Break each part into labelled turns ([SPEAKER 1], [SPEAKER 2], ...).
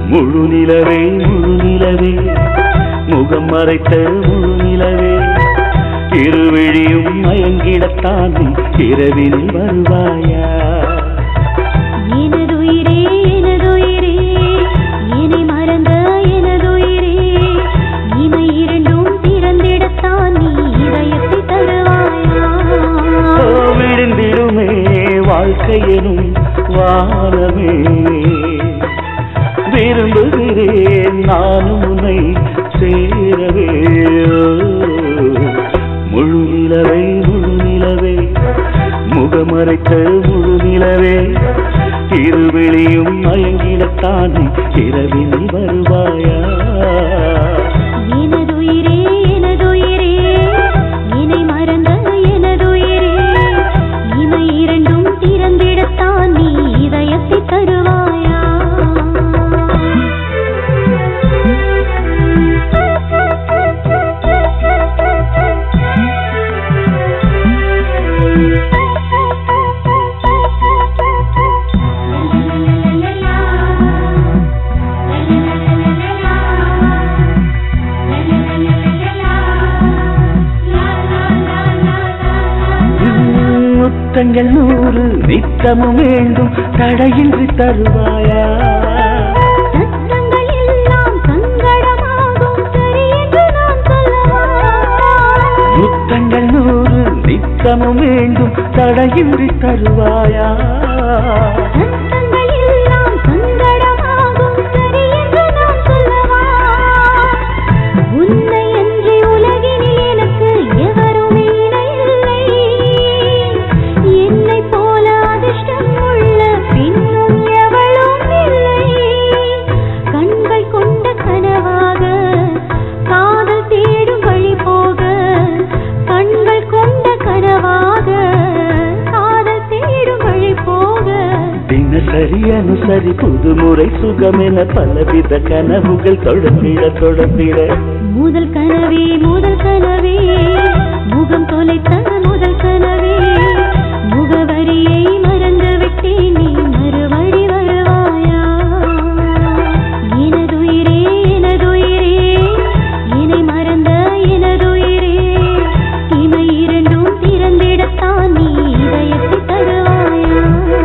[SPEAKER 1] முழு நிலவே முழு நிலவே முகம் மறைத்த முழு நிலவே இருவிழியும் மயங்கிடத்தான் நீ இரவினில் வருவாயா
[SPEAKER 2] எனதுயிரே எனதுயிரே என்னை மறந்த எனதுயிரே இமை இரண்டும் திறந்திடத்தான் நீ இதயத்தை தருவாயா
[SPEAKER 1] ஓ, விழுந்திடுமே வாழ்க்கை எனும் வானமே விரும்புகிறேன் நானும் உன்னை சேரவே ஓ, முழு நிலவே முழு நிலவே முகமறைத்த முழு நிலவே இருவிழியும் மயங்கிடத்தான் நீ இரவில் வருவாயா
[SPEAKER 2] எனதுயிரே எனதுயிரே என்னை மறந்த எனதுயிரே இமை இரண்டும் திறந்திடத்தான் நீ இதயத்தை தருவாயா
[SPEAKER 1] முத்தங்கள் நூறு நித்தமும் வேண்டும் தடையின்றி தருவாயா
[SPEAKER 2] சத்தங்கள் எல்லாம் சங்கடமாகும் சரி என்று நான் சொல்லவா
[SPEAKER 1] முத்தங்கள் நூறு நித்தமும் வேண்டும் தடையின்றி தருவாயா
[SPEAKER 2] சத்தங்கள் எல்லாம் சங்கடமாகும் சரி என்று நான் சொல்லவா உன்னை அன்றி உலகினில் எனக்கு எவருமே இணையில்லை என்னைப் போல அதிர்ஷ்டம் உள்ள பின்னும் எவளும் இல்லை கண்கள் கொண்ட கனவாக காதல் தேடும் வழி போக கண்கள் கொண்ட கனவாக காதல் தேடும் வழி போக
[SPEAKER 1] தினசரி அனுசரி புதுமுறை சுகமென பலவித கனவுகள் தொடர்ந்திட தொடர்ந்திட
[SPEAKER 2] முதல் கனவே முதல் கனவே முகம் தொலைத்த முதல் கனவே முகவரியை மறந்து விட்டேன் நீ மறுவழி வருவாயா எனதுயிரே எனதுயிரே என்னை மறந்த எனதுயிரே இமை இரண்டும் திறந்திடத்தான் நீ இதயத்தை தருவாயா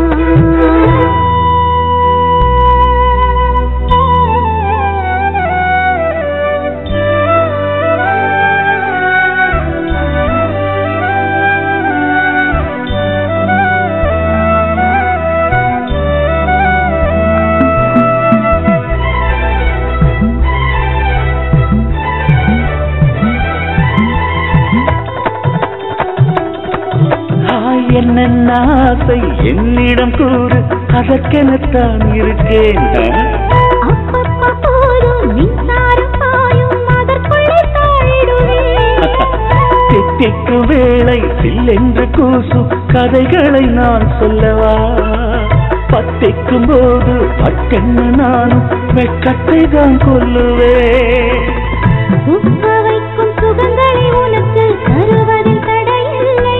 [SPEAKER 1] ஆய் என்னென்ன ஆசை என்னிடம் கூறு அதற்கெனத்தான் இருக்கேன்
[SPEAKER 2] அப்பப்பா போதும் மின்சாரம் பாயும் அதற்குள்ளே தாழிடுவேன்
[SPEAKER 1] தித்திக்கு வேளை சில்லென்று கூசும் கதைகளை நான் சொல்லவா பத்திக்கும் போது பட்டென்னு நானும் வெட்கத்தை தான் கொல்லுவேன்
[SPEAKER 2] உப்ப வைக்கும் சுகங்களை உனக்கு தருவதில் தடையில்லை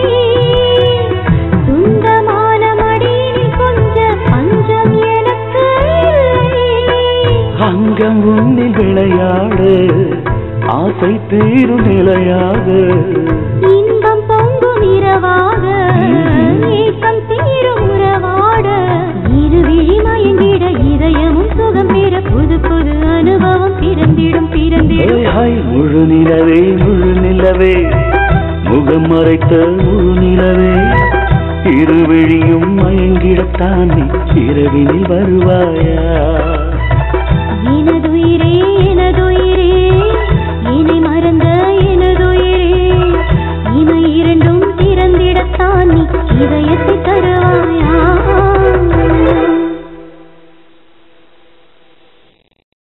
[SPEAKER 2] துன்பமான மடியினில் கொஞ்ச பஞ்சம் எனக்கு இல்லை
[SPEAKER 1] அங்கம் உன்னில் விளையாடு ஆசை தீரும் நிலையாக
[SPEAKER 2] இன்பம் பொங்கும் இரவாக ஏக்கம் தீரும் உறவாட இருவிழி மயங்கிட இதயமும் சுகம் பெற புது புது அனுபவம் பிறந்திடும் பிறந்திடும்
[SPEAKER 1] ஏய், ஹாய், முழு நிலவே முழு நிலவே முகம் மறைத்த முழு நிலவே இருவிழியும் மயங்கிடத்தான் நீ இரவினில் வருவாயா